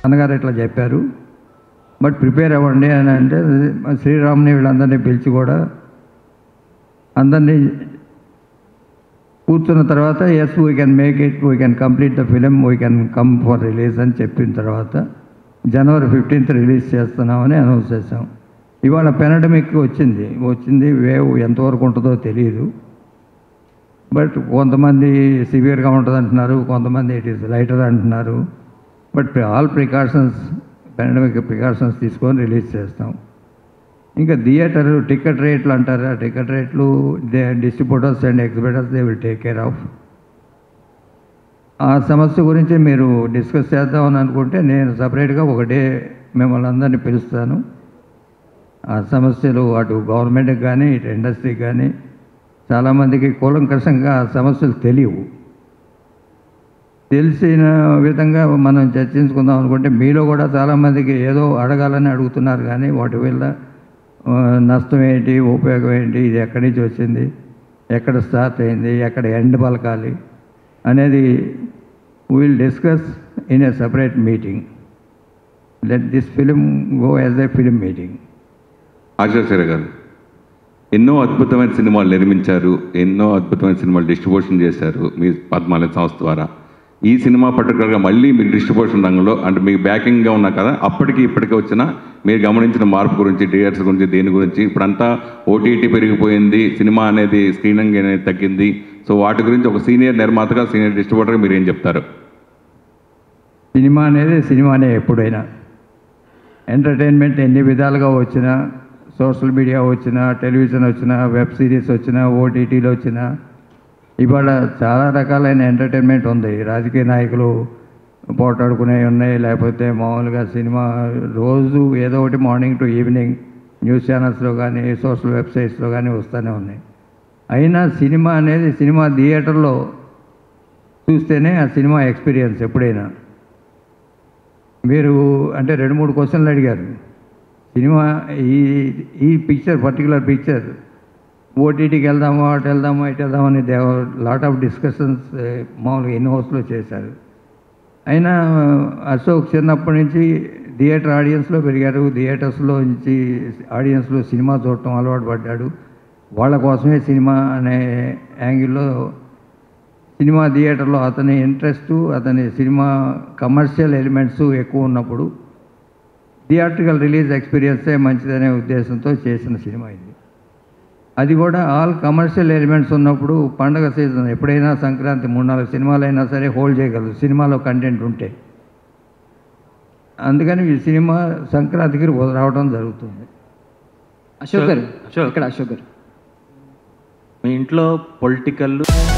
అన్నగారు ఇట్లా చెప్పారు బట్ ప్రిపేర్ అవ్వండి అని అంటే శ్రీరామ్ని వీళ్ళందరినీ పిలిచి కూడా అందరినీ కూర్చున్న తర్వాత yes we can make it we can complete the film we can come for release అని చెప్పిన తర్వాత జనవరి ఫిఫ్టీన్త్ రిలీజ్ చేస్తున్నామని అనౌన్స్ చేసాం ఇవాళ పెనడమిక్ వచ్చింది వచ్చింది వేవ్ ఎంతవరకు ఉంటుందో తెలియదు బట్ కొంతమంది సివియర్గా ఉంటుంది అంటున్నారు కొంతమంది ఇట్ ఈస్ లైటర్ అంటున్నారు but all precautions pandemic precautions తీసుకొని రిలీజ్ చేస్తాం ఇంకా థియేటర్ టికెట్ రేట్లు అంటారు ఆ టికెట్ రేట్లు they distributors and exhibitors they will take care of ఆ సమస్య గురించి మీరు డిస్కస్ చేద్దామని అనుకుంటే నేను సపరేట్గా ఒక డే మిమ్మల్ని అందరినీ పిలుస్తాను ఆ సమస్యలు అటు గవర్నమెంట్కి కానీ ఇటు ఇండస్ట్రీకి కానీ చాలామందికి కూలంకషంగా ఆ సమస్యలు తెలియవు తెలిసిన విధంగా మనం చర్చించుకుందాం అనుకుంటే మీలో కూడా చాలామందికి ఏదో అడగాలని అడుగుతున్నారు కానీ వాటి వల్ల ఆ, నష్టం ఏంటి ఉపయోగం ఏంటి ఇది ఎక్కడి నుంచి వచ్చింది ఎక్కడ స్టార్ట్ అయింది ఎక్కడ ఎండ్ పలకాలి అనేది will discuss in a separate meeting let this film go as a film meeting Acharya garu ఎన్నో అద్భుతమైన సినిమాలు నిర్మించారు ఎన్నో అద్భుతమైన సినిమాలు డిస్ట్రిబ్యూషన్ చేశారు మీ పద్మాలయ సంస్థ ద్వారా ఈ సినిమా పర్టికులర్గా మళ్ళీ మీరు డిస్ట్రిబ్యూషన్ రంగంలో అంటే మీకు బ్యాకింగ్గా ఉన్నా కదా అప్పటికి ఇప్పటికి వచ్చిన మీరు గమనించిన మార్పు గురించి థియేటర్స్ గురించి దేని గురించి ఇప్పుడంతా ఓటీటీ పెరిగిపోయింది సినిమా అనేది స్క్రీనింగ్ అనేది తగ్గింది సో వాటి గురించి ఒక సీనియర్ నిర్మాతగా సీనియర్ డిస్ట్రిబ్యూటర్గా మీరు ఏం చెప్తారు సినిమా అనేది సినిమానే ఎప్పుడైనా ఎంటర్టైన్మెంట్ ఎన్ని విధాలుగా వచ్చినా సోషల్ మీడియా వచ్చినా టెలివిజన్ వచ్చినా వెబ్ సిరీస్ వచ్చినా ఓటీటీలు వచ్చినా ఇవాళ చాలా రకాలైన ఎంటర్టైన్మెంట్ ఉంది రాజకీయ నాయకులు పోటాడుకునేవి ఉన్నాయి లేకపోతే మామూలుగా సినిమా రోజు ఏదో ఒకటి మార్నింగ్ టు ఈవినింగ్ న్యూస్ ఛానల్స్లో కానీ సోషల్ వెబ్సైట్స్లో కానీ వస్తూనే ఉన్నాయి అయినా సినిమా అనేది సినిమా థియేటర్లో చూస్తేనే ఆ సినిమా ఎక్స్పీరియన్స్ ఎప్పుడైనా మీరు అంటే రెండు మూడు క్వశ్చన్లు అడిగారు సినిమా ఈ ఈ పిక్చర్ పర్టికులర్ పిక్చర్ ఓటీటీకి వెళ్దామా అటు వెళ్దామా ఇటు వెళ్దామా అని దేవ లాట్ ఆఫ్ డిస్కషన్స్ మామూలుగా ఇన్ హౌస్లో చేశారు అయినా అశోక్ చిన్నప్పటి నుంచి థియేటర్ ఆడియన్స్లో పెరిగారు థియేటర్స్లో నుంచి ఆడియన్స్లో సినిమా చూడటం అలవాటు పడ్డాడు వాళ్ళ కోసమే సినిమా అనే యాంగిల్లో సినిమా థియేటర్లో అతని ఇంట్రెస్ట్ అతని సినిమా కమర్షియల్ ఎలిమెంట్స్ ఎక్కువ ఉన్నప్పుడు థియేట్రికల్ రిలీజ్ ఎక్స్పీరియన్సే మంచిదనే ఉద్దేశంతో చేసిన సినిమా ఇది అది కూడా ఆల్ కమర్షియల్ ఎలిమెంట్స్ ఉన్నప్పుడు పండగ సీజన్ ఎప్పుడైనా సంక్రాంతి మూడు నాలుగు సినిమాలు అయినా సరే హోల్డ్ చేయగలరు సినిమాలో కంటెంట్ ఉంటే అందుకని ఈ సినిమా సంక్రాంతికి రావడం జరుగుతుంది అశోక్ గారు అశోక్. ఇక్కడ అశోక్ గారు మీ ఇంట్లో పొలిటికల్